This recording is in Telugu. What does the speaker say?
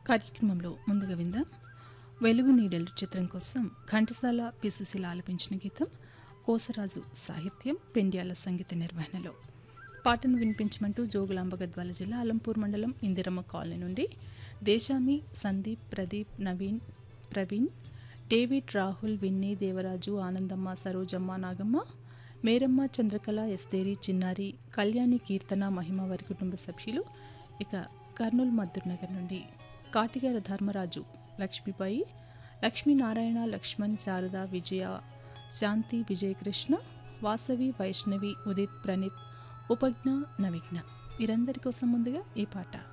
కార్యక్రమంలో ముందుగా విందాం వెలుగు నీడలు చిత్రం కోసం ఘంటసాల పిసుశిల ఆలపించిన గీతం కోసరాజు సాహిత్యం పెండ్యాల సంగీత నిర్వహణలో పాటను వినిపించమంటూ జోగులాంబ గద్వాల జిల్లా అలంపూర్ మండలం ఇందిరమ్మ కాలనీ నుండి దేశామి సందీప్ ప్రదీప్ నవీన్ ప్రవీణ్ డేవిడ్ రాహుల్ విన్నీ దేవరాజు ఆనందమ్మ సరోజమ్మ నాగమ్మ మేరమ్మ చంద్రకళ ఎస్తేరి చిన్నారి కళ్యాణి కీర్తన మహిమ వారి కుటుంబ సభ్యులు ఇక కర్నూలు మద్దూర్ నగర్ నుండి కాటిగార ధర్మరాజు లక్ష్మీబాయి లక్ష్మీనారాయణ లక్ష్మణ్ శారద విజయ శాంతి విజయకృష్ణ వాసవి వైష్ణవి ఉదిత్ ప్రణీత్ ఉపజ్ఞ నవిఘ్న వీరందరి కోసం ముందుగా ఈ పాట